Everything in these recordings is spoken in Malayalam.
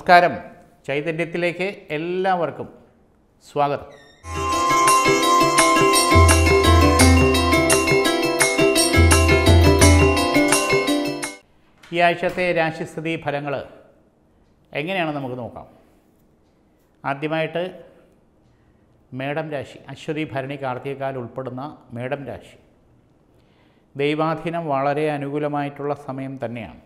നമസ്കാരം ചൈതന്യത്തിലേക്ക് എല്ലാവർക്കും സ്വാഗതം ഈ ആഴ്ചത്തെ രാശിസ്ഥിതി ഫലങ്ങൾ എങ്ങനെയാണ് നമുക്ക് നോക്കാം ആദ്യമായിട്ട് മേടം രാശി അശ്വതി ഭരണി കാർത്തികക്കാൽ ഉൾപ്പെടുന്ന മേടം രാശി ദൈവാധീനം വളരെ അനുകൂലമായിട്ടുള്ള സമയം തന്നെയാണ്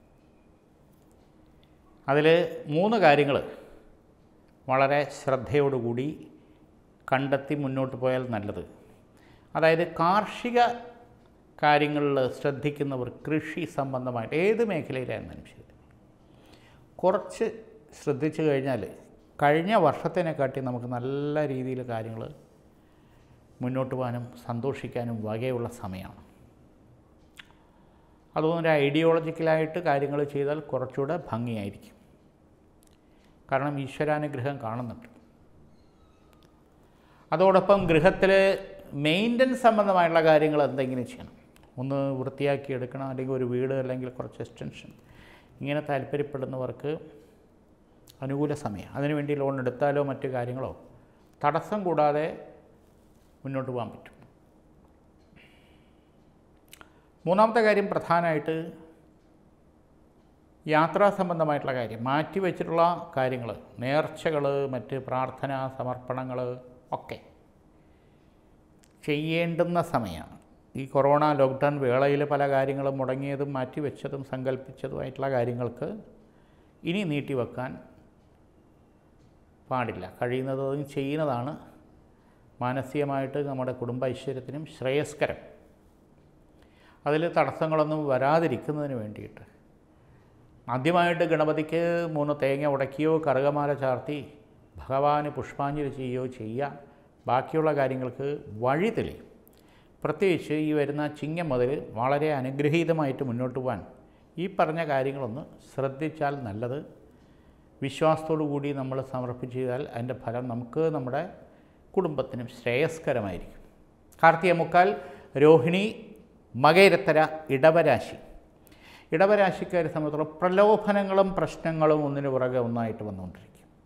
അതിൽ മൂന്ന് കാര്യങ്ങൾ വളരെ ശ്രദ്ധയോടുകൂടി കണ്ടെത്തി മുന്നോട്ട് പോയാൽ നല്ലത് അതായത് കാർഷിക കാര്യങ്ങളിൽ ശ്രദ്ധിക്കുന്നവർ കൃഷി സംബന്ധമായിട്ട് ഏത് മേഖലയിലായിരുന്നാലും ശരി കുറച്ച് ശ്രദ്ധിച്ചു കഴിഞ്ഞാൽ കഴിഞ്ഞ വർഷത്തിനെക്കാട്ടി നമുക്ക് നല്ല രീതിയിൽ കാര്യങ്ങൾ മുന്നോട്ട് പോകാനും സന്തോഷിക്കാനും വകയുള്ള സമയമാണ് അതുകൊണ്ട് ഒരു ഐഡിയോളജിക്കലായിട്ട് കാര്യങ്ങൾ ചെയ്താൽ കുറച്ചുകൂടെ ഭംഗിയായിരിക്കും കാരണം ഈശ്വരാനുഗ്രഹം കാണുന്നുണ്ട് അതോടൊപ്പം ഗൃഹത്തിൽ മെയിൻ്റനൻസ് സംബന്ധമായിട്ടുള്ള കാര്യങ്ങൾ എന്തെങ്കിലും ചെയ്യണം ഒന്ന് വൃത്തിയാക്കി എടുക്കണം അല്ലെങ്കിൽ ഒരു വീട് അല്ലെങ്കിൽ കുറച്ച് എക്സ്റ്റൻഷൻ ഇങ്ങനെ താല്പര്യപ്പെടുന്നവർക്ക് അനുകൂല സമയം അതിനുവേണ്ടി ലോൺ എടുത്താലോ മറ്റു കാര്യങ്ങളോ തടസ്സം കൂടാതെ മുന്നോട്ട് പോകാൻ പറ്റും മൂന്നാമത്തെ കാര്യം പ്രധാനമായിട്ട് യാത്രാ സംബന്ധമായിട്ടുള്ള കാര്യം മാറ്റി വെച്ചിട്ടുള്ള കാര്യങ്ങൾ നേർച്ചകൾ മറ്റ് പ്രാർത്ഥന സമർപ്പണങ്ങൾ ഒക്കെ ചെയ്യേണ്ടുന്ന സമയമാണ് ഈ കൊറോണ ലോക്ക്ഡൗൺ വേളയിൽ പല കാര്യങ്ങളും മുടങ്ങിയതും മാറ്റിവെച്ചതും സങ്കല്പിച്ചതുമായിട്ടുള്ള കാര്യങ്ങൾക്ക് ഇനി നീട്ടിവെക്കാൻ പാടില്ല കഴിയുന്നതും ചെയ്യുന്നതാണ് മാനസികമായിട്ട് നമ്മുടെ കുടുംബ ഐശ്വര്യത്തിനും ശ്രേയസ്കരം അതിൽ തടസ്സങ്ങളൊന്നും വരാതിരിക്കുന്നതിന് വേണ്ടിയിട്ട് ആദ്യമായിട്ട് ഗണപതിക്ക് മൂന്ന് തേങ്ങ ഉടക്കിയോ കറുകമാല ചാർത്തി ഭഗവാന് പുഷ്പാഞ്ജലി ചെയ്യുകയോ ചെയ്യുക ബാക്കിയുള്ള കാര്യങ്ങൾക്ക് വഴി തെളിയും പ്രത്യേകിച്ച് ഈ വരുന്ന ചിങ്ങം മുതൽ വളരെ അനുഗ്രഹീതമായിട്ട് മുന്നോട്ട് പോകാൻ ഈ പറഞ്ഞ കാര്യങ്ങളൊന്ന് ശ്രദ്ധിച്ചാൽ നല്ലത് വിശ്വാസത്തോടു കൂടി നമ്മൾ സമർപ്പിച്ച് ചെയ്താൽ അതിൻ്റെ ഫലം നമുക്ക് നമ്മുടെ കുടുംബത്തിനും ശ്രേയസ്കരമായിരിക്കും കാർത്തിക മുക്കാൽ രോഹിണി മകയിരത്തര ഇടവരാശി ഇടവരാശിക്കാരെ സംബന്ധിച്ചിടത്തോളം പ്രലോഭനങ്ങളും പ്രശ്നങ്ങളും ഒന്നിനു പുറകെ ഒന്നായിട്ട് വന്നുകൊണ്ടിരിക്കും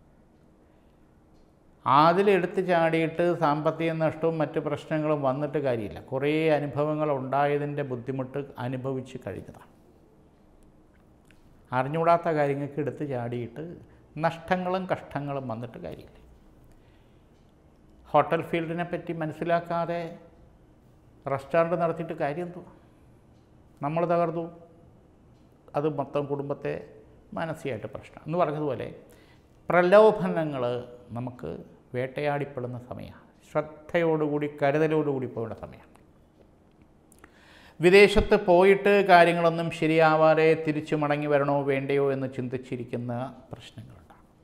അതിലെടുത്ത് ചാടിയിട്ട് സാമ്പത്തിക നഷ്ടവും മറ്റ് പ്രശ്നങ്ങളും വന്നിട്ട് കാര്യമില്ല കുറേ അനുഭവങ്ങൾ ഉണ്ടായതിൻ്റെ ബുദ്ധിമുട്ട് അനുഭവിച്ച് കഴിഞ്ഞതാണ് അറിഞ്ഞുകൂടാത്ത കാര്യങ്ങൾക്ക് എടുത്ത് ചാടിയിട്ട് നഷ്ടങ്ങളും കഷ്ടങ്ങളും വന്നിട്ട് കാര്യമില്ല ഹോട്ടൽ ഫീൽഡിനെ പറ്റി മനസ്സിലാക്കാതെ റെസ്റ്റോറൻറ്റ് നടത്തിയിട്ട് കാര്യം എന്തോ നമ്മൾ തകർന്നു അത് മൊത്തം കുടുംബത്തെ മാനസികമായിട്ട് പ്രശ്നം എന്ന് പറഞ്ഞതുപോലെ പ്രലോഭനങ്ങൾ നമുക്ക് വേട്ടയാടിപ്പെടുന്ന സമയമാണ് ശ്രദ്ധയോടുകൂടി കരുതലോടുകൂടി പോകേണ്ട സമയമാണ് വിദേശത്ത് പോയിട്ട് കാര്യങ്ങളൊന്നും ശരിയാവാതെ തിരിച്ചു മടങ്ങി വരണോ വേണ്ടയോ എന്ന് ചിന്തിച്ചിരിക്കുന്ന പ്രശ്നങ്ങളുണ്ടാകും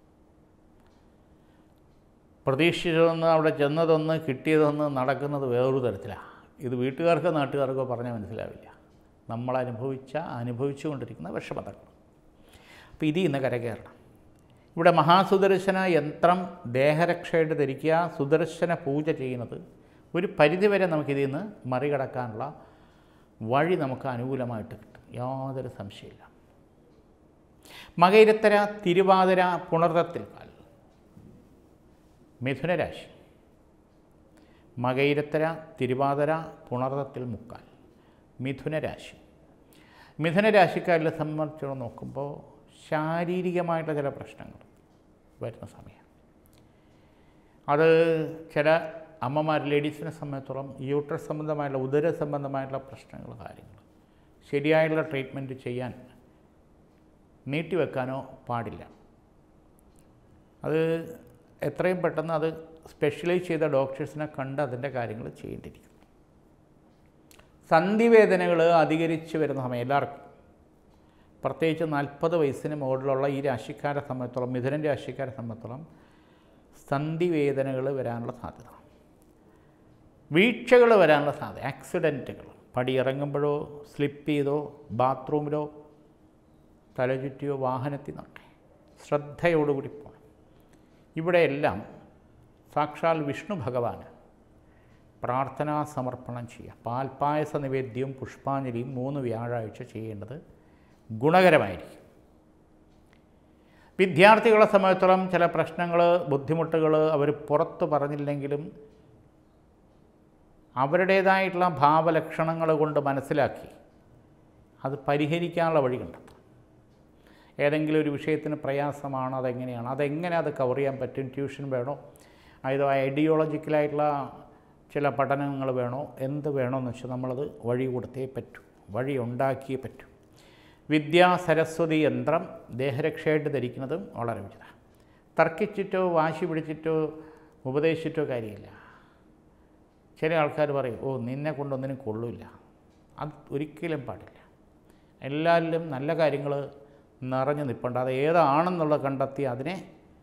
പ്രതീക്ഷിച്ചതൊന്ന് അവിടെ ചെന്നതൊന്ന് കിട്ടിയതൊന്ന് നടക്കുന്നത് വേറൊരു തരത്തിലാണ് ഇത് വീട്ടുകാർക്കോ നാട്ടുകാർക്കോ പറഞ്ഞാൽ മനസ്സിലാവില്ല നമ്മൾ അനുഭവിച്ച അനുഭവിച്ചു കൊണ്ടിരിക്കുന്ന വിഷമതകൾ അപ്പോൾ ഇതിൽ നിന്ന് കരകയറണം ഇവിടെ മഹാസുദർശന യന്ത്രം ദേഹരക്ഷയായിട്ട് ധരിക്കുക സുദർശന പൂജ ചെയ്യുന്നത് ഒരു പരിധിവരെ നമുക്കിതിൽ നിന്ന് മറികടക്കാനുള്ള വഴി നമുക്ക് അനുകൂലമായിട്ട് കിട്ടും യാതൊരു സംശയമില്ല മകയിരത്തര തിരുവാതിര പുണർത്തത്തിൽ കാൽ മിഥുനരാശി മകയിരത്തര തിരുവാതിര പുണർത്തത്തിൽ മുക്കാൽ മിഥുനരാശി മിഥുനരാശിക്കാരിലെ സംബന്ധിച്ച് നോക്കുമ്പോൾ ശാരീരികമായിട്ടുള്ള ചില പ്രശ്നങ്ങൾ വരുന്ന സമയം അത് ചില അമ്മമാർ ലേഡീസിനെ സംബന്ധിച്ചോളം യൂട്രസ് സംബന്ധമായിട്ടുള്ള ഉദര സംബന്ധമായിട്ടുള്ള പ്രശ്നങ്ങൾ കാര്യങ്ങൾ ശരിയായിട്ടുള്ള ട്രീറ്റ്മെൻറ്റ് ചെയ്യാൻ നീട്ടിവെക്കാനോ പാടില്ല അത് എത്രയും പെട്ടെന്ന് അത് സ്പെഷ്യലൈസ് ചെയ്ത ഡോക്ടേഴ്സിനെ കണ്ട് അതിൻ്റെ കാര്യങ്ങൾ ചെയ്യേണ്ടിയിരിക്കും സന്ധിവേദനകൾ അധികരിച്ച് വരുന്ന സമയം എല്ലാവർക്കും പ്രത്യേകിച്ച് നാൽപ്പത് വയസ്സിന് മുകളിലുള്ള ഈ രാശിക്കാരെ സംബന്ധിച്ചോളം മിഥുനൻ രാശിക്കാരെ സംബന്ധിച്ചോളം സന്ധിവേദനകൾ വരാനുള്ള സാധ്യത വീഴ്ചകൾ വരാനുള്ള സാധ്യത ആക്സിഡൻറ്റുകൾ പടി ഇറങ്ങുമ്പോഴോ സ്ലിപ്പ് ചെയ്തോ ബാത്റൂമിലോ തലചുറ്റിയോ വാഹനത്തിൽ നിന്നൊക്കെ ശ്രദ്ധയോടുകൂടി പോകണം ഇവിടെയെല്ലാം സാക്ഷാൽ വിഷ്ണു ഭഗവാന് പ്രാർത്ഥനാ സമർപ്പണം ചെയ്യുക പാൽപ്പായസ നിവേദ്യവും പുഷ്പാഞ്ജലിയും മൂന്ന് വ്യാഴാഴ്ച ചെയ്യേണ്ടത് ഗുണകരമായിരിക്കും വിദ്യാർത്ഥികളെ സംബന്ധിച്ചിടത്തോളം ചില പ്രശ്നങ്ങൾ ബുദ്ധിമുട്ടുകൾ അവർ പുറത്ത് പറഞ്ഞില്ലെങ്കിലും അവരുടേതായിട്ടുള്ള ഭാവലക്ഷണങ്ങൾ കൊണ്ട് മനസ്സിലാക്കി അത് പരിഹരിക്കാനുള്ള വഴി കണ്ടെത്തും ഏതെങ്കിലും ഒരു വിഷയത്തിന് പ്രയാസമാണ് അതെങ്ങനെയാണ് അതെങ്ങനെ അത് കവർ ചെയ്യാൻ പറ്റും ട്യൂഷൻ വേണോ അതോ ഐഡിയോളജിക്കലായിട്ടുള്ള ചില പഠനങ്ങൾ വേണോ എന്ത് വേണമെന്ന് വെച്ചാൽ നമ്മളത് വഴി കൊടുത്തേ പറ്റൂ വഴി ഉണ്ടാക്കിയേ പറ്റൂ വിദ്യാ സരസ്വതി യന്ത്രം ദേഹരക്ഷയായിട്ട് ധരിക്കുന്നതും വളരെ ഉചിതമാണ് തർക്കിച്ചിട്ടോ വാശി പിടിച്ചിട്ടോ ഉപദേശിച്ചിട്ടോ കാര്യമില്ല ചില ആൾക്കാർ പറയും ഓ നിന്നെ കൊണ്ടൊന്നിനും കൊള്ളില്ല അത് ഒരിക്കലും പാടില്ല എല്ലാവരിലും നല്ല കാര്യങ്ങൾ നിറഞ്ഞു നിൽപ്പുണ്ട് അത് ഏതാണെന്നുള്ളത് കണ്ടെത്തി അതിനെ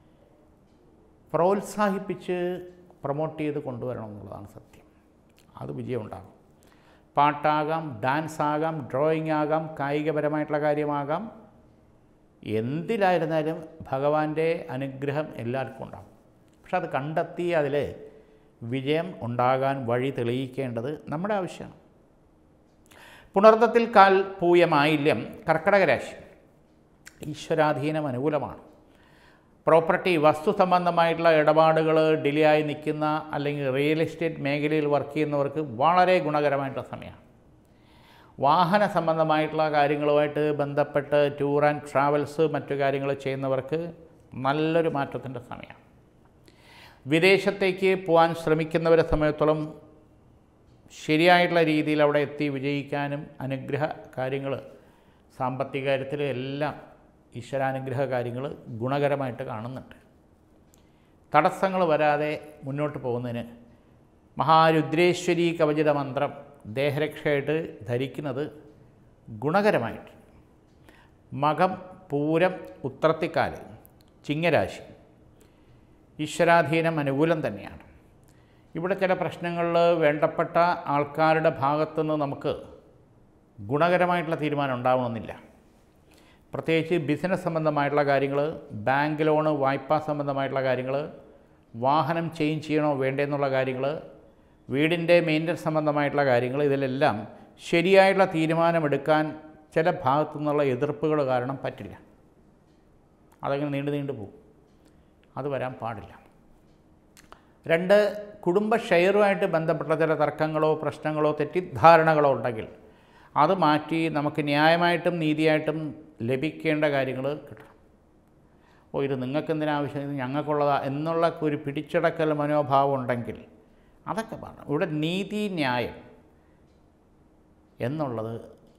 പ്രോത്സാഹിപ്പിച്ച് പ്രൊമോട്ട് ചെയ്ത് കൊണ്ടുവരണം എന്നുള്ളതാണ് സത്യം അത് വിജയം ഉണ്ടാകും പാട്ടാകാം ഡാൻസ് ആകാം ഡ്രോയിങ് ആകാം കായികപരമായിട്ടുള്ള കാര്യമാകാം എന്തിലായിരുന്നാലും ഭഗവാന്റെ അനുഗ്രഹം എല്ലാവർക്കും ഉണ്ടാകും പക്ഷെ അത് കണ്ടെത്തി അതിൽ വിജയം ഉണ്ടാകാൻ വഴി തെളിയിക്കേണ്ടത് നമ്മുടെ ആവശ്യമാണ് പുണർത്തത്തിൽ കാൽ പൂയമായില്യം കർക്കടക രാശി ഈശ്വരാധീനം അനുകൂലമാണ് പ്രോപ്പർട്ടി വസ്തു സംബന്ധമായിട്ടുള്ള ഇടപാടുകൾ ഡിലേ ആയി നിൽക്കുന്ന അല്ലെങ്കിൽ റിയൽ എസ്റ്റേറ്റ് മേഖലയിൽ വർക്ക് ചെയ്യുന്നവർക്ക് വളരെ ഗുണകരമായിട്ടുള്ള സമയമാണ് വാഹന സംബന്ധമായിട്ടുള്ള കാര്യങ്ങളുമായിട്ട് ബന്ധപ്പെട്ട് ടൂർ ആൻഡ് ട്രാവൽസ് മറ്റു കാര്യങ്ങൾ ചെയ്യുന്നവർക്ക് നല്ലൊരു മാറ്റത്തിൻ്റെ സമയമാണ് വിദേശത്തേക്ക് പോകാൻ ശ്രമിക്കുന്നവരെ സംബന്ധിച്ചോളം ശരിയായിട്ടുള്ള രീതിയിൽ അവിടെ എത്തി വിജയിക്കാനും അനുഗ്രഹ കാര്യങ്ങൾ സാമ്പത്തിക കാര്യത്തിൽ എല്ലാം ഈശ്വരാനുഗ്രഹ കാര്യങ്ങൾ ഗുണകരമായിട്ട് കാണുന്നുണ്ട് തടസ്സങ്ങൾ വരാതെ മുന്നോട്ട് പോകുന്നതിന് മഹാരുദ്രേശ്വരി കവചിത മന്ത്രം ദേഹരക്ഷയായിട്ട് ധരിക്കുന്നത് ഗുണകരമായിട്ട് മകം പൂരം ഉത്രത്തിക്കാല് ചിങ്ങരാശി ഈശ്വരാധീനം അനുകൂലം തന്നെയാണ് ഇവിടെ ചില പ്രശ്നങ്ങളിൽ വേണ്ടപ്പെട്ട ആൾക്കാരുടെ ഭാഗത്തുനിന്ന് നമുക്ക് ഗുണകരമായിട്ടുള്ള തീരുമാനം ഉണ്ടാവണമെന്നില്ല പ്രത്യേകിച്ച് ബിസിനസ് സംബന്ധമായിട്ടുള്ള കാര്യങ്ങൾ ബാങ്ക് ലോണ് വായ്പാ സംബന്ധമായിട്ടുള്ള കാര്യങ്ങൾ വാഹനം ചേഞ്ച് ചെയ്യണോ വേണ്ടേ എന്നുള്ള കാര്യങ്ങൾ വീടിൻ്റെ മെയിൻ്റനൻസ് സംബന്ധമായിട്ടുള്ള കാര്യങ്ങൾ ഇതിലെല്ലാം ശരിയായിട്ടുള്ള തീരുമാനമെടുക്കാൻ ചില ഭാഗത്തു നിന്നുള്ള എതിർപ്പുകൾ കാരണം പറ്റില്ല അതങ്ങനെ നീണ്ടു നീണ്ടു പോകും അത് വരാൻ പാടില്ല രണ്ട് കുടുംബ ഷെയറുമായിട്ട് ബന്ധപ്പെട്ട ചില തർക്കങ്ങളോ പ്രശ്നങ്ങളോ തെറ്റിദ്ധാരണകളോ ഉണ്ടെങ്കിൽ അത് മാറ്റി നമുക്ക് ന്യായമായിട്ടും നീതിയായിട്ടും ലഭിക്കേണ്ട കാര്യങ്ങൾ കിട്ടണം ഓ ഇത് നിങ്ങൾക്ക് എന്തിനാവശ്യം ഇത് ഞങ്ങൾക്കുള്ളതാ എന്നുള്ള ഒരു പിടിച്ചടക്കൽ മനോഭാവം ഉണ്ടെങ്കിൽ അതൊക്കെ വേണം ഇവിടെ നീതി ന്യായം എന്നുള്ളത്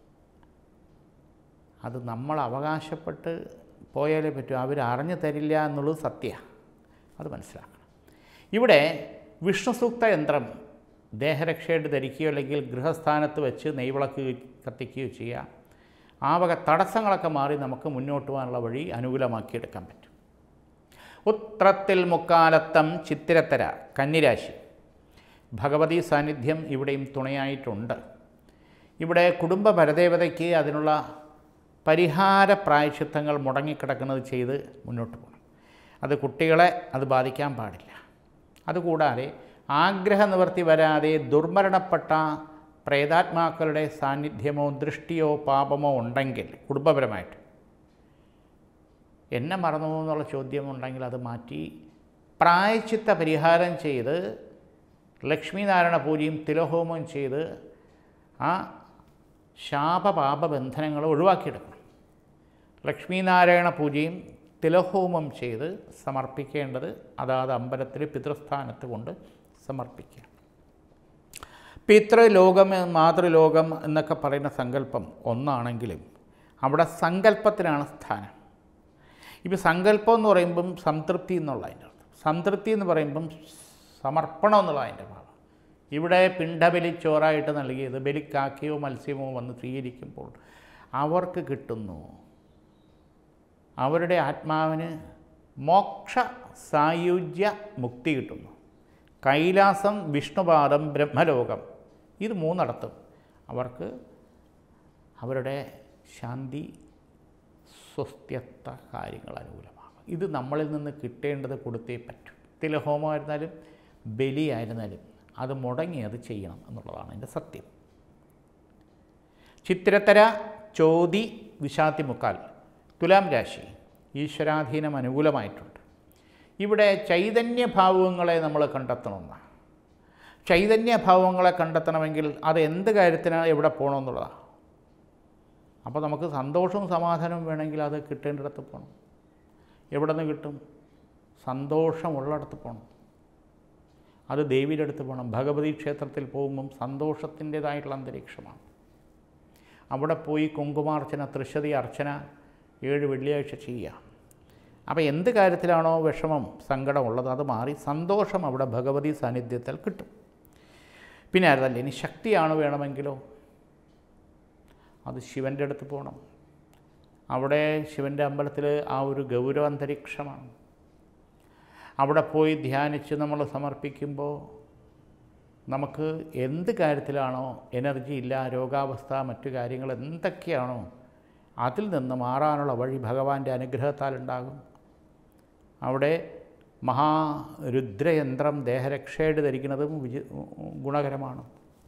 അത് നമ്മൾ അവകാശപ്പെട്ട് പോയാലേ പറ്റൂ അവർ അറിഞ്ഞു തരില്ല എന്നുള്ളത് സത്യമാണ് അത് മനസ്സിലാക്കണം ഇവിടെ വിഷ്ണുസൂക്ത യന്ത്രം ദേഹരക്ഷയായിട്ട് ധരിക്കുകയോ അല്ലെങ്കിൽ ഗൃഹസ്ഥാനത്ത് വെച്ച് നെയ്വിളക്ക് കത്തിക്കുകയോ ചെയ്യുക ആ വക തടസ്സങ്ങളൊക്കെ മാറി നമുക്ക് മുന്നോട്ട് പോകാനുള്ള വഴി അനുകൂലമാക്കിയെടുക്കാൻ പറ്റും ഉത്രത്തിൽ മുക്കാലത്തം ചിത്തിരത്തര കന്നിരാശി ഭഗവതി സാന്നിധ്യം ഇവിടെയും തുണയായിട്ടുണ്ട് ഇവിടെ കുടുംബ പരദേവതയ്ക്ക് അതിനുള്ള പരിഹാര പ്രായശ്ചിത്തങ്ങൾ മുടങ്ങിക്കിടക്കുന്നത് ചെയ്ത് മുന്നോട്ട് പോകണം അത് കുട്ടികളെ അത് ബാധിക്കാൻ പാടില്ല അതുകൂടാതെ ആഗ്രഹ നിവർത്തി വരാതെ ദുർമരണപ്പെട്ട പ്രേതാത്മാക്കളുടെ സാന്നിധ്യമോ ദൃഷ്ടിയോ പാപമോ ഉണ്ടെങ്കിൽ കുടുംബപരമായിട്ട് എന്നെ മറന്നു എന്നുള്ള ചോദ്യം ഉണ്ടെങ്കിൽ അത് മാറ്റി പ്രായച്ചിത്ത പരിഹാരം ചെയ്ത് ലക്ഷ്മീനാരായണ പൂജയും തിലഹോമവും ചെയ്ത് ആ ശാപപാപ ബന്ധനങ്ങൾ ഒഴിവാക്കിയെടുക്കണം ലക്ഷ്മീനാരായണ പൂജയും തിലഹോമം ചെയ്ത് സമർപ്പിക്കേണ്ടത് അതാത് അമ്പലത്തിൽ പിതൃസ്ഥാനത്ത് കൊണ്ട് സമർപ്പിക്കുക പിതൃലോകം മാതൃലോകം എന്നൊക്കെ പറയുന്ന സങ്കല്പം ഒന്നാണെങ്കിലും അവിടെ സങ്കല്പത്തിനാണ് സ്ഥാനം ഇപ്പോൾ സങ്കല്പം എന്ന് പറയുമ്പം സംതൃപ്തി എന്നുള്ള അതിൻ്റെ അർത്ഥം സംതൃപ്തി എന്ന് പറയുമ്പം സമർപ്പണം എന്നുള്ള അതിൻ്റെ ഭാവം ഇവിടെ പിണ്ടബലി ചോറായിട്ട് നൽകിയത് ബലിക്കാക്കിയോ മത്സ്യമോ വന്ന് സ്വീകരിക്കുമ്പോൾ അവർക്ക് കിട്ടുന്നു അവരുടെ ആത്മാവിന് മോക്ഷ സായുജ്യ മുക്തി കിട്ടുന്നു കൈലാസം വിഷ്ണുപാദം ബ്രഹ്മലോകം ഇത് മൂന്നിടത്തും അവർക്ക് അവരുടെ ശാന്തി സ്വസ്ഥ്യത്ത കാര്യങ്ങൾ അനുകൂലമാകും ഇത് നമ്മളിൽ നിന്ന് കിട്ടേണ്ടത് കൊടുത്തേ പറ്റൂ തിലഹോമമായിരുന്നാലും ബലിയായിരുന്നാലും അത് മുടങ്ങി അത് ചെയ്യണം എന്നുള്ളതാണ് എൻ്റെ സത്യം ചിത്തിരത്തര ചോതി വിഷാത്തി മുക്കാൽ തുലാം രാശി ഈശ്വരാധീനം അനുകൂലമായിട്ടുണ്ട് ഇവിടെ ചൈതന്യഭാവങ്ങളെ നമ്മൾ കണ്ടെത്തണമെന്നാണ് ചൈതന്യഭാവങ്ങളെ കണ്ടെത്തണമെങ്കിൽ അത് എന്ത് കാര്യത്തിനാണ് എവിടെ പോകണമെന്നുള്ളതാണ് അപ്പോൾ നമുക്ക് സന്തോഷവും സമാധാനവും വേണമെങ്കിൽ അത് കിട്ടേണ്ടിടത്ത് പോകണം എവിടെ നിന്ന് കിട്ടും സന്തോഷമുള്ളിടത്ത് പോകണം അത് ദേവിയുടെ അടുത്ത് പോകണം ഭഗവതി ക്ഷേത്രത്തിൽ പോകുമ്പം സന്തോഷത്തിൻ്റേതായിട്ടുള്ള അന്തരീക്ഷമാണ് അവിടെ പോയി കുങ്കുമാർച്ചന തൃശ്ശതി അർച്ചന ഏഴ് വെള്ളിയാഴ്ച ചെയ്യുക അപ്പോൾ എന്ത് കാര്യത്തിലാണോ വിഷമം സങ്കടമുള്ളത് അത് മാറി സന്തോഷം അവിടെ ഭഗവതി സാന്നിധ്യത്തിൽ കിട്ടും പിന്നെ അതല്ല ഇനി ശക്തിയാണ് വേണമെങ്കിലോ അത് ശിവൻ്റെ അടുത്ത് പോകണം അവിടെ ശിവൻ്റെ അമ്പലത്തിൽ ആ ഒരു ഗൗരവ അന്തരീക്ഷമാണ് അവിടെ പോയി ധ്യാനിച്ച് നമ്മൾ സമർപ്പിക്കുമ്പോൾ നമുക്ക് എന്ത് കാര്യത്തിലാണോ എനർജി ഇല്ല രോഗാവസ്ഥ മറ്റു കാര്യങ്ങൾ എന്തൊക്കെയാണോ അതിൽ നിന്ന് മാറാനുള്ള വഴി ഭഗവാന്റെ അനുഗ്രഹത്താൽ ഉണ്ടാകും അവിടെ മഹാരുദ്രയന്ത്രം ദേഹരക്ഷയുടെ ധരിക്കുന്നതും വിജ ഗുണകരമാണ്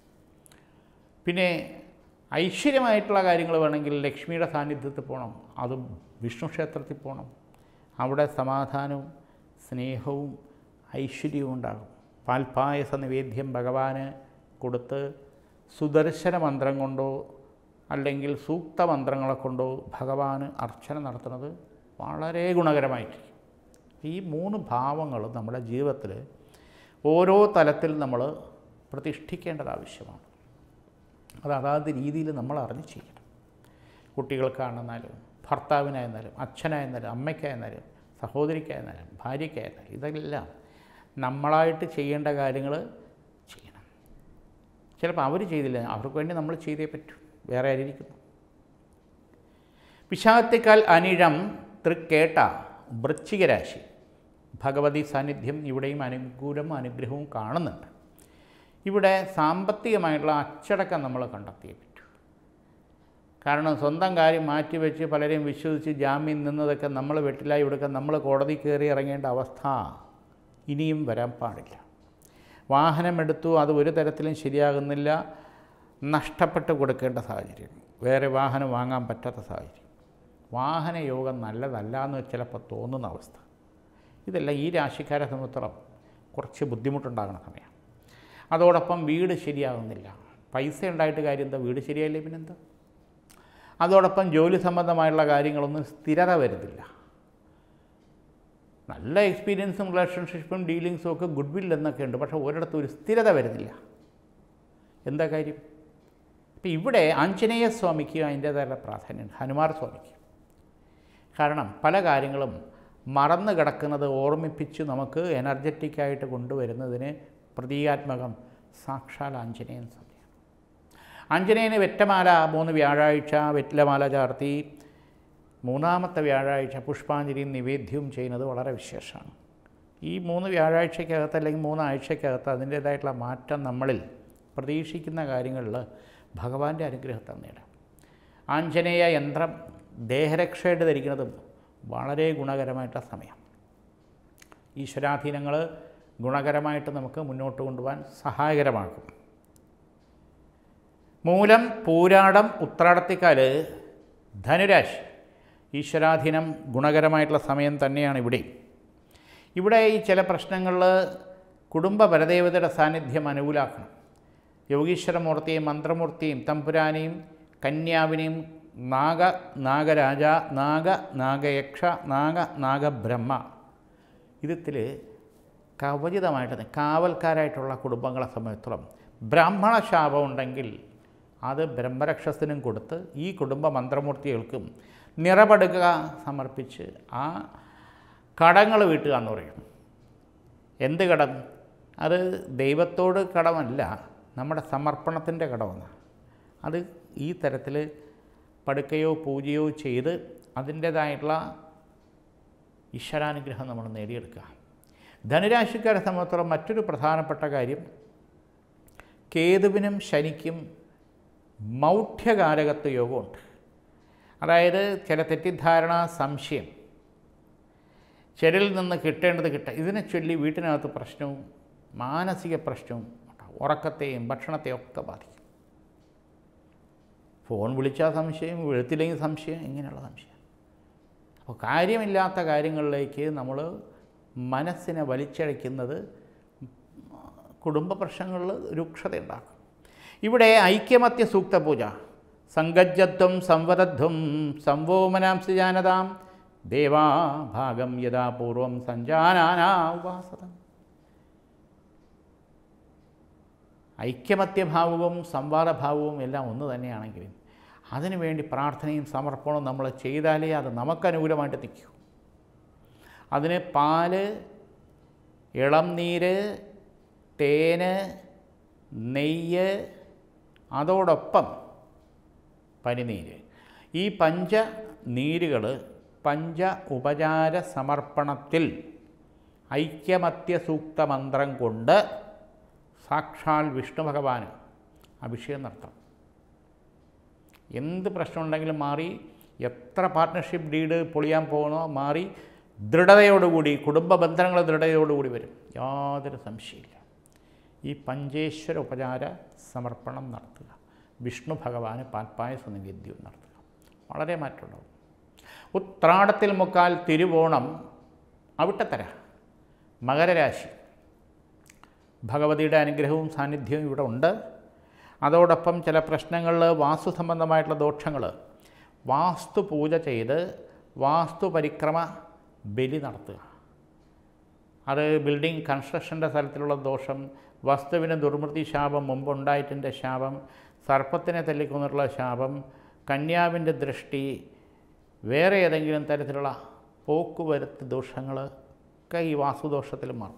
പിന്നെ ഐശ്വര്യമായിട്ടുള്ള കാര്യങ്ങൾ വേണമെങ്കിൽ ലക്ഷ്മിയുടെ സാന്നിധ്യത്തിൽ പോകണം അതും വിഷ്ണു ക്ഷേത്രത്തിൽ പോകണം അവിടെ സമാധാനവും സ്നേഹവും ഐശ്വര്യവും ഉണ്ടാകും പാൽപ്പായസ നിവേദ്യം ഭഗവാന് കൊടുത്ത് സുദർശന മന്ത്രം കൊണ്ടോ അല്ലെങ്കിൽ സൂക്ത മന്ത്രങ്ങളെ കൊണ്ടോ ഭഗവാന് അർച്ചന നടത്തുന്നത് വളരെ ഗുണകരമായിട്ടിരിക്കും ഈ മൂന്ന് ഭാവങ്ങളും നമ്മുടെ ജീവിതത്തിൽ ഓരോ തലത്തിൽ നമ്മൾ പ്രതിഷ്ഠിക്കേണ്ടത് ആവശ്യമാണ് അത് അതാത് രീതിയിൽ നമ്മൾ അറിഞ്ഞ് ചെയ്യണം കുട്ടികൾക്കാണെന്നാലും ഭർത്താവിനായിരുന്നാലും അച്ഛനായിരുന്നാലും അമ്മയ്ക്കായിരുന്നാലും സഹോദരിക്കായിരുന്നാലും ഭാര്യയ്ക്കായിരുന്നാലും ഇതെല്ലാം നമ്മളായിട്ട് ചെയ്യേണ്ട കാര്യങ്ങൾ ചെയ്യണം ചിലപ്പോൾ അവർ ചെയ്തില്ല അവർക്ക് വേണ്ടി നമ്മൾ ചെയ്തേ പറ്റൂ വേറെ ആരിയിരിക്കുന്നു വിശാഖത്തേക്കാൾ അനിഴം തൃക്കേട്ട വൃശ്ചികരാശി ഭഗവതി സാന്നിധ്യം ഇവിടെയും അനുകൂലം അനുഗ്രഹവും കാണുന്നുണ്ട് ഇവിടെ സാമ്പത്തികമായിട്ടുള്ള അച്ചടക്കം നമ്മൾ കണ്ടെത്തിയേ പറ്റൂ കാരണം സ്വന്തം കാര്യം മാറ്റിവെച്ച് പലരെയും വിശ്വസിച്ച് ജാമ്യം നിന്നതൊക്കെ നമ്മൾ വെട്ടിലായി കൊടുക്കാൻ നമ്മൾ കോടതി കയറി ഇറങ്ങേണ്ട അവസ്ഥ ഇനിയും വരാൻ പാടില്ല വാഹനമെടുത്തു അത് ഒരു തരത്തിലും ശരിയാകുന്നില്ല നഷ്ടപ്പെട്ട് കൊടുക്കേണ്ട സാഹചര്യം വേറെ വാഹനം വാങ്ങാൻ പറ്റാത്ത സാഹചര്യം വാഹന യോഗം നല്ലതല്ല എന്ന് ചിലപ്പോൾ തോന്നുന്ന അവസ്ഥ ഇതെല്ലാം ഈ രാശിക്കാരെ സംബന്ധിച്ചിടത്തോളം കുറച്ച് ബുദ്ധിമുട്ടുണ്ടാകുന്ന സമയമാണ് അതോടൊപ്പം വീട് ശരിയാകുന്നില്ല പൈസ ഉണ്ടായിട്ട് കാര്യം എന്താ വീട് ശരിയായില്ലേ പിന്നെന്താ അതോടൊപ്പം ജോലി സംബന്ധമായുള്ള കാര്യങ്ങളൊന്നും സ്ഥിരത വരുന്നില്ല നല്ല എക്സ്പീരിയൻസും റിലേഷൻഷിപ്പും ഡീലിങ്സും ഒക്കെ ഗുഡ് വിൽ എന്നൊക്കെ ഉണ്ട് പക്ഷേ ഒരിടത്തും ഒരു സ്ഥിരത വരുന്നില്ല എന്താ കാര്യം ഇപ്പം ഇവിടെ ആഞ്ജനേയ സ്വാമിക്ക് അതിൻ്റേതായ പ്രാധാന്യമുണ്ട് ഹനുമാർ സ്വാമിക്ക് കാരണം പല കാര്യങ്ങളും മറന്നു കിടക്കുന്നത് ഓർമ്മിപ്പിച്ച് നമുക്ക് എനർജറ്റിക്കായിട്ട് കൊണ്ടുവരുന്നതിന് പ്രതീകാത്മകം സാക്ഷാൽ ആഞ്ജനേയൻ സ്വാമിയാണ് ആഞ്ജനേയന് വെറ്റമാല മൂന്ന് വ്യാഴാഴ്ച വെറ്റിലമാല ചാർത്തി മൂന്നാമത്തെ വ്യാഴാഴ്ച പുഷ്പാഞ്ജലിയും നിവേദ്യവും ചെയ്യുന്നത് വളരെ വിശേഷമാണ് ഈ മൂന്ന് വ്യാഴാഴ്ചക്കകത്ത് അല്ലെങ്കിൽ മൂന്നാഴ്ചക്കകത്ത് അതിൻ്റേതായിട്ടുള്ള മാറ്റം നമ്മളിൽ പ്രതീക്ഷിക്കുന്ന കാര്യങ്ങളിൽ ഭഗവാന്റെ അനുഗ്രഹത്തെ നേടാം ആഞ്ജനേയ യന്ത്രം ദേഹരക്ഷയായിട്ട് ധരിക്കുന്നതും വളരെ ഗുണകരമായിട്ടുള്ള സമയം ഈശ്വരാധീനങ്ങൾ ഗുണകരമായിട്ട് നമുക്ക് മുന്നോട്ട് കൊണ്ടുപോകാൻ സഹായകരമാകും മൂലം പൂരാടം ഉത്രാടത്തിക്കാൽ ധനുരാശി ഈശ്വരാധീനം ഗുണകരമായിട്ടുള്ള സമയം തന്നെയാണ് ഇവിടെ ഇവിടെ ഈ ചില പ്രശ്നങ്ങളിൽ കുടുംബ പരദേവതയുടെ സാന്നിധ്യം അനുകൂലാക്കണം യോഗീശ്വരമൂർത്തിയും മന്ത്രമൂർത്തിയും തമ്പുരാനെയും കന്യാവിനെയും നാഗ നാഗരാജ നാഗ നാഗയക്ഷ നാഗ നാഗബ്രഹ്മ ഇതിൽ കവചിതമായിട്ട് കാവൽക്കാരായിട്ടുള്ള കുടുംബങ്ങളെ സംബന്ധിച്ചിടത്തോളം ബ്രാഹ്മണ ശാപം ഉണ്ടെങ്കിൽ അത് ബ്രഹ്മരക്ഷസിനും കൊടുത്ത് ഈ കുടുംബ മന്ത്രമൂർത്തികൾക്കും നിറപടുക സമർപ്പിച്ച് ആ കടങ്ങൾ വീട്ടുക എന്ന് പറയും എന്ത് കടം അത് ദൈവത്തോട് കടമല്ല നമ്മുടെ സമർപ്പണത്തിൻ്റെ കടമാണ് അത് ഈ തരത്തിൽ പടുക്കയോ പൂജയോ ചെയ്ത് അതിൻ്റേതായിട്ടുള്ള ഈശ്വരാനുഗ്രഹം നമ്മൾ നേടിയെടുക്കുക ധനുരാശിക്കാരെ സംബന്ധിച്ചിടത്തോളം മറ്റൊരു പ്രധാനപ്പെട്ട കാര്യം കേതുവിനും ശനിക്കും മൗഢ്യകാരകത്വ യോഗമുണ്ട് അതായത് ചില തെറ്റിദ്ധാരണ സംശയം ചിലരിൽ നിന്ന് കിട്ടേണ്ടത് കിട്ട ഇതിനെ ചൊല്ലി വീട്ടിനകത്ത് പ്രശ്നവും മാനസിക പ്രശ്നവും ഉണ്ടാവും ഉറക്കത്തെയും ഭക്ഷണത്തെയും ഒക്കെ ബാധിക്കും ഫോൺ വിളിച്ചാൽ സംശയം വെളുത്തില്ലെങ്കിൽ സംശയം ഇങ്ങനെയുള്ള സംശയം അപ്പോൾ കാര്യമില്ലാത്ത കാര്യങ്ങളിലേക്ക് നമ്മൾ മനസ്സിനെ വലിച്ചഴയ്ക്കുന്നത് കുടുംബ പ്രശ്നങ്ങളിൽ രൂക്ഷതയുണ്ടാക്കും ഇവിടെ ഐക്യമത്യ സൂക്ത പൂജ സങ്കജ്ജത്വം സംവരധ്വം സംവോമനാംസി ജാനതാം ദേവാ ഭാഗം യഥാ പൂർവം സഞ്ജാനാനാ ഉപാസത ഐക്യമത്യഭാവവും സംവാദഭാവവും എല്ലാം ഒന്ന് തന്നെയാണെങ്കിലും അതിനുവേണ്ടി പ്രാർത്ഥനയും സമർപ്പണവും നമ്മൾ ചെയ്താലേ അത് നമുക്കനുകൂലമായിട്ട് നിൽക്കൂ അതിന് പാല് ഇളം നീര് തേന് നെയ്യ് അതോടൊപ്പം പനിനീര് ഈ പഞ്ച നീരുകൾ പഞ്ച ഉപചാര സമർപ്പണത്തിൽ ഐക്യമത്യ സൂക്ത മന്ത്രം കൊണ്ട് സാക്ഷാൽ വിഷ്ണു ഭഗവാന് അഭിഷേകം നടത്താം എന്ത് പ്രശ്നമുണ്ടെങ്കിലും മാറി എത്ര പാർട്ട്ണർഷിപ്പ് ഡീഡ് പൊളിയാൻ പോകുന്നോ മാറി ദൃഢതയോടുകൂടി കുടുംബ ബന്ധങ്ങൾ ദൃഢതയോടുകൂടി വരും യാതൊരു സംശയമില്ല ഈ പഞ്ചേശ്വര ഉപചാര സമർപ്പണം നടത്തുക വിഷ്ണു ഭഗവാന് പാൽപ്പായസ നിവേദ്യവും നടത്തുക വളരെ മാറ്റമുണ്ടാവും ഉത്രാടത്തിൽ മുക്കാൽ തിരുവോണം അവിട്ടത്തര മകരരാശി ഭഗവതിയുടെ അനുഗ്രഹവും സാന്നിധ്യവും ഇവിടെ ഉണ്ട് അതോടൊപ്പം ചില പ്രശ്നങ്ങളിൽ വാസ്തു സംബന്ധമായിട്ടുള്ള ദോഷങ്ങൾ വാസ്തു പൂജ ചെയ്ത് വാസ്തു പരിക്രമ ബലി നടത്തുക അത് ബിൽഡിംഗ് കൺസ്ട്രക്ഷൻ്റെ സ്ഥലത്തിലുള്ള ദോഷം വസ്തുവിന് ദുർമൃതി ശാപം മുമ്പുണ്ടായിട്ടിൻ്റെ ശാപം സർപ്പത്തിനെ തല്ലിക്കൊന്നിട്ടുള്ള ശാപം കന്യാവിൻ്റെ ദൃഷ്ടി വേറെ ഏതെങ്കിലും തരത്തിലുള്ള പോക്കുവരത്ത് ദോഷങ്ങൾ ഒക്കെ ഈ വാസ്തുദോഷത്തിൽ മാറും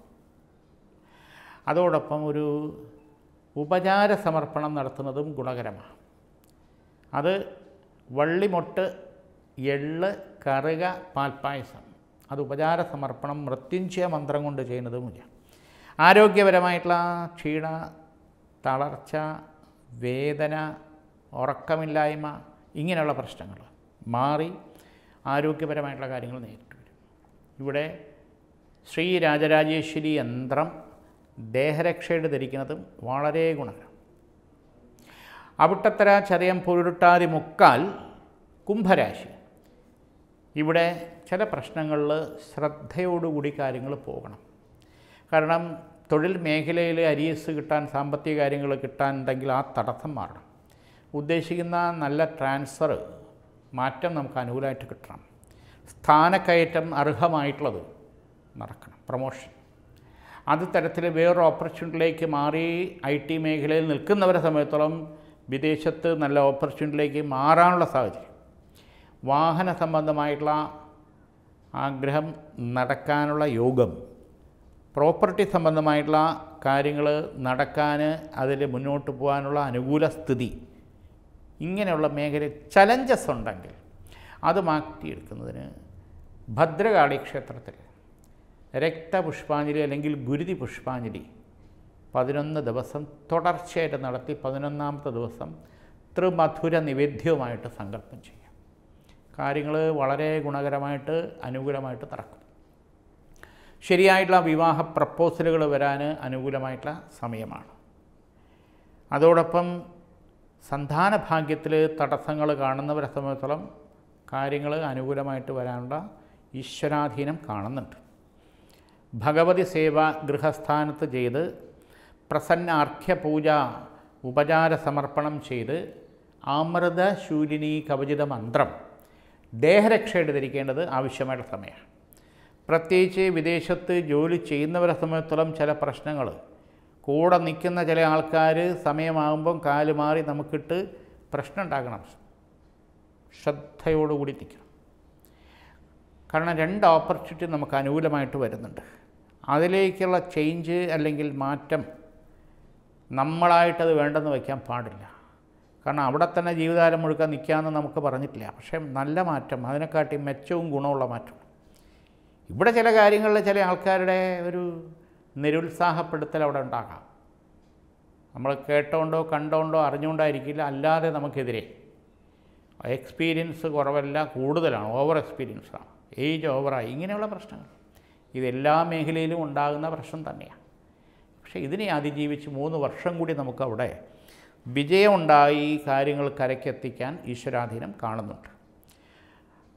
അതോടൊപ്പം ഒരു ഉപചാര സമർപ്പണം നടത്തുന്നതും ഗുണകരമാണ് അത് വള്ളിമൊട്ട് എള്ള് കറുക പാൽപ്പായസം അത് ഉപചാര സമർപ്പണം മൃത്യുഞ്ജയ മന്ത്രം കൊണ്ട് ചെയ്യുന്നതുമില്ല ആരോഗ്യപരമായിട്ടുള്ള ക്ഷീണ തളർച്ച വേദന ഉറക്കമില്ലായ്മ ഇങ്ങനെയുള്ള പ്രശ്നങ്ങൾ മാറി ആരോഗ്യപരമായിട്ടുള്ള കാര്യങ്ങൾ നേരിട്ട് വരും ഇവിടെ ശ്രീ രാജരാജേശ്വരി യന്ത്രം ദേഹരക്ഷയുടെ ധരിക്കുന്നതും വളരെ ഗുണകരം അവിട്ടത്തര ചതയം പൊരുട്ടാതി മുക്കാൽ കുംഭരാശി ഇവിടെ ചില പ്രശ്നങ്ങളിൽ ശ്രദ്ധയോടുകൂടി കാര്യങ്ങൾ പോകണം കാരണം തൊഴിൽ മേഖലയിൽ അരിയസ് കിട്ടാൻ സാമ്പത്തിക കാര്യങ്ങൾ കിട്ടാനുണ്ടെങ്കിൽ ആ തടസ്സം മാറണം ഉദ്ദേശിക്കുന്ന നല്ല ട്രാൻസ്ഫർ മാറ്റം നമുക്ക് അനുകൂലമായിട്ട് കിട്ടണം സ്ഥാനക്കയറ്റം അർഹമായിട്ടുള്ളത് നടക്കണം പ്രൊമോഷൻ അത് തരത്തിൽ വേറൊരു ഓപ്പർച്യൂണിറ്റിയിലേക്ക് മാറി ഐ ടി മേഖലയിൽ നിൽക്കുന്നവരെ സമയത്തോളം വിദേശത്ത് നല്ല ഓപ്പർച്യൂണിറ്റിയിലേക്ക് മാറാനുള്ള സാഹചര്യം വാഹന സംബന്ധമായിട്ടുള്ള ആഗ്രഹം നടക്കാനുള്ള യോഗം പ്രോപ്പർട്ടി സംബന്ധമായിട്ടുള്ള കാര്യങ്ങൾ നടക്കാൻ അതിൽ മുന്നോട്ട് പോകാനുള്ള അനുകൂല സ്ഥിതി ഇങ്ങനെയുള്ള മേഖല ചലഞ്ചസ് ഉണ്ടെങ്കിൽ അത് മാറ്റിയെടുക്കുന്നതിന് ഭദ്രകാളി ക്ഷേത്രത്തിൽ രക്തപുഷ്പാഞ്ജലി അല്ലെങ്കിൽ ഗുരുതി പുഷ്പാഞ്ജലി പതിനൊന്ന് ദിവസം തുടർച്ചയായിട്ട് നടത്തി പതിനൊന്നാമത്തെ ദിവസം ത്രിമധുര നിവേദ്യവുമായിട്ട് സങ്കല്പം ചെയ്യാം കാര്യങ്ങൾ വളരെ ഗുണകരമായിട്ട് അനുകൂലമായിട്ട് നടക്കും ശരിയായിട്ടുള്ള വിവാഹ പ്രപ്പോസലുകൾ വരാൻ അനുകൂലമായിട്ടുള്ള സമയമാണ് അതോടൊപ്പം സന്താന ഭാഗ്യത്തിൽ തടസ്സങ്ങൾ കാണുന്നവരെ സംബന്ധിച്ചോളം കാര്യങ്ങൾ അനുകൂലമായിട്ട് വരാനുള്ള ഈശ്വരാധീനം കാണുന്നുണ്ട് ഭഗവതി സേവ ഗൃഹസ്ഥാനത്ത് ചെയ്ത് പ്രസന്നാർഘ്യ പൂജ ഉപചാര സമർപ്പണം ചെയ്ത് അമൃത ശൂലിനി കവചിത മന്ത്രം ദേഹരക്ഷയുടെ ധരിക്കേണ്ടത് ആവശ്യമായിട്ടുള്ള സമയമാണ് പ്രത്യേകിച്ച് വിദേശത്ത് ജോലി ചെയ്യുന്നവരെ സംബന്ധിച്ചിടത്തോളം ചില പ്രശ്നങ്ങൾ കൂടെ നിൽക്കുന്ന ചില ആൾക്കാർ സമയമാകുമ്പം കാല് മാറി നമുക്കിട്ട് പ്രശ്നം ഉണ്ടാക്കണം ശ്രദ്ധയോടുകൂടി നിൽക്കണം കാരണം രണ്ട് ഓപ്പർച്യൂണിറ്റി നമുക്ക് അനുകൂലമായിട്ട് വരുന്നുണ്ട് അതിലേക്കുള്ള ചേഞ്ച് അല്ലെങ്കിൽ മാറ്റം നമ്മളായിട്ടത് വേണ്ടെന്ന് വയ്ക്കാൻ പാടില്ല കാരണം അവിടെ തന്നെ ജീവിതകാലം മുഴുക്കാൻ നിൽക്കാമെന്ന് നമുക്ക് പറഞ്ഞിട്ടില്ല പക്ഷേ നല്ല മാറ്റം അതിനെക്കാട്ടി മെച്ചവും ഗുണമുള്ള മാറ്റം ഇവിടെ ചില കാര്യങ്ങളിൽ ചില ആൾക്കാരുടെ ഒരു നിരുത്സാഹപ്പെടുത്തൽ അവിടെ ഉണ്ടാകാം നമ്മൾ കേട്ടോണ്ടോ കണ്ടോണ്ടോ അറിഞ്ഞുകൊണ്ടായിരിക്കില്ല അല്ലാതെ നമുക്കെതിരെ എക്സ്പീരിയൻസ് കുറവല്ല കൂടുതലാണ് ഓവർ എക്സ്പീരിയൻസാണ് ഏജ് ഓവറായി ഇങ്ങനെയുള്ള പ്രശ്നങ്ങൾ ഇതെല്ലാ മേഖലയിലും ഉണ്ടാകുന്ന പ്രശ്നം തന്നെയാണ് പക്ഷേ ഇതിനെ അതിജീവിച്ച് മൂന്ന് വർഷം കൂടി നമുക്കവിടെ വിജയമുണ്ടായി കാര്യങ്ങൾ കരയ്ക്കെത്തിക്കാൻ ഈശ്വരാധീനം കാണുന്നുണ്ട്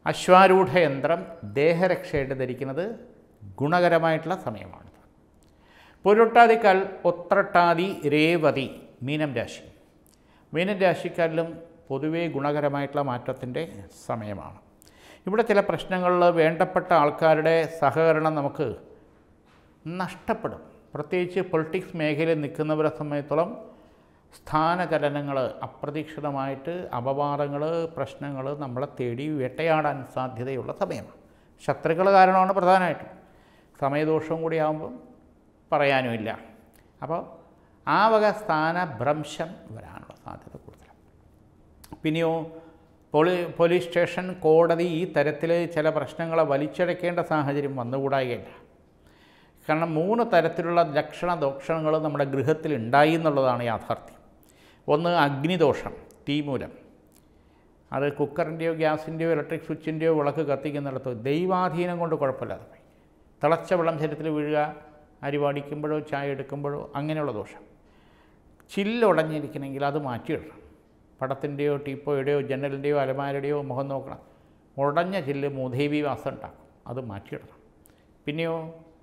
അശ്വാരൂഢ യന്ത്രം ദേഹരക്ഷയായിട്ട് ധരിക്കുന്നത് ഗുണകരമായിട്ടുള്ള സമയമാണ് പൊരുട്ടാതിക്കാൽ ഒത്രട്ടാതി രേവതി മീനം രാശി മീനം രാശിക്കാരിലും പൊതുവേ ഗുണകരമായിട്ടുള്ള മാറ്റത്തിൻ്റെ സമയമാണ് ഇവിടെ ചില പ്രശ്നങ്ങളിൽ വേണ്ടപ്പെട്ട ആൾക്കാരുടെ സഹകരണം നമുക്ക് നഷ്ടപ്പെടും പ്രത്യേകിച്ച് പൊളിറ്റിക്സ് മേഖലയിൽ നിൽക്കുന്നവരെ സംബന്ധിച്ചോളം സ്ഥാനചലനങ്ങൾ അപ്രതീക്ഷിതമായിട്ട് അപവാദങ്ങൾ പ്രശ്നങ്ങൾ നമ്മളെ തേടി വേട്ടയാടാൻ സാധ്യതയുള്ള സമയമാണ് ശത്രുക്കൾ കാരണമാണ് പ്രധാനമായിട്ടും സമയദോഷവും കൂടി ആകുമ്പം പറയാനുമില്ല അപ്പോൾ ആ വക സ്ഥാനഭ്രംശം വരാനുള്ള സാധ്യത കൂടുതലാണ് പിന്നെയോ പോലീ പോലീസ് സ്റ്റേഷൻ കോടതി ഈ തരത്തിൽ ചില പ്രശ്നങ്ങളെ വലിച്ചടയ്ക്കേണ്ട സാഹചര്യം വന്നുകൂടായില്ല കാരണം മൂന്ന് തരത്തിലുള്ള ലക്ഷണ ദോഷങ്ങൾ നമ്മുടെ ഗൃഹത്തിൽ ഉണ്ടായി എന്നുള്ളതാണ് യാഥാർത്ഥ്യം ഒന്ന് അഗ്നിദോഷം തീമൂലം അത് കുക്കറിൻ്റെയോ ഗ്യാസിൻ്റെയോ ഇലക്ട്രിക് സ്വിച്ചിൻ്റെയോ വിളക്ക് കത്തിക്കുന്നിടത്ത് ദൈവാധീനം കൊണ്ട് കുഴപ്പമില്ലാതെ പോയി തിളച്ച വെള്ളം ശരീരത്തിൽ വീഴുക അരി പാടിക്കുമ്പോഴോ ചായ എടുക്കുമ്പോഴോ അങ്ങനെയുള്ള ദോഷം ചില്ലുടഞ്ഞിരിക്കണമെങ്കിൽ അത് മാറ്റിയിടണം പടത്തിൻ്റെയോ ടീപ്പോയുടെയോ ജനലിൻ്റെയോ അലമാരയുടെയോ മുഖം നോക്കണം ഉടഞ്ഞ ചില്ല് മൂദേവി വാസം ഉണ്ടാക്കും അത് മാറ്റിയിടണം പിന്നെയോ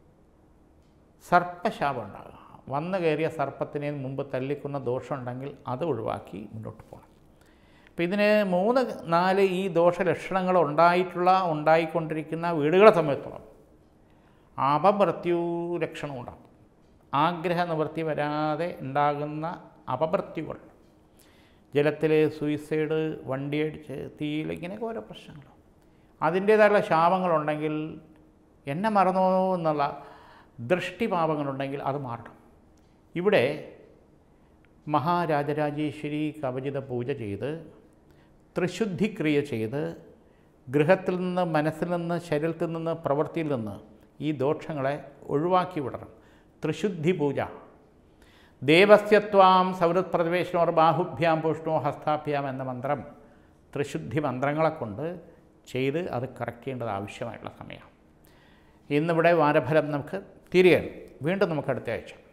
സർപ്പശാപം ഉണ്ടാകുക വന്നു കയറിയ സർപ്പത്തിനെ മുമ്പ് തല്ലിക്കുന്ന ദോഷമുണ്ടെങ്കിൽ അത് ഒഴിവാക്കി മുന്നോട്ട് പോകണം അപ്പോൾ ഇതിന് മൂന്ന് നാല് ഈ ദോഷലക്ഷണങ്ങൾ ഉണ്ടായിട്ടുള്ള ഉണ്ടായിക്കൊണ്ടിരിക്കുന്ന വീടുകളെ സമയത്തോളം അപമൃത്യു ലക്ഷണം ഉണ്ടാകും ആഗ്രഹ നിവൃത്തി വരാതെ ഉണ്ടാകുന്ന അപമൃത്യുകൾ ജലത്തിൽ സൂയിസൈഡ് വണ്ടിയടിച്ച് തീയിൽ ഇങ്ങനെയൊക്കെ ഓരോ പ്രശ്നങ്ങൾ അതിൻ്റേതായുള്ള ശാപങ്ങളുണ്ടെങ്കിൽ എന്നെ മറന്നോ എന്നുള്ള ദൃഷ്ടിപാപങ്ങളുണ്ടെങ്കിൽ അത് മാറണം ഇവിടെ മഹാരാജരാജേശ്വരി കവചിത പൂജ ചെയ്ത് ത്രിശുദ്ധിക്രിയ ചെയ്ത് ഗൃഹത്തിൽ നിന്ന് മനസ്സിൽ നിന്ന് ശരീരത്തിൽ നിന്ന് പ്രവൃത്തിയിൽ നിന്ന് ഈ ദോഷങ്ങളെ ഒഴിവാക്കി വിടണം ത്രിശുദ്ധി പൂജ ദേവസ്യത്വാം സൗരത് പ്രവേശനോർ ബാഹുഭ്യാം പുഷ്ണോ ഹസ്താഭ്യാം എന്ന മന്ത്രം ത്രിശുദ്ധി മന്ത്രങ്ങളെ കൊണ്ട് ചെയ്ത് അത് കറക്റ്റ് ചെയ്യേണ്ടത് ആവശ്യമായിട്ടുള്ള സമയമാണ് ഇന്നിവിടെ വാരഫലം നമുക്ക് തീരുകയാണ് വീണ്ടും നമുക്ക് അടുത്ത ആഴ്ച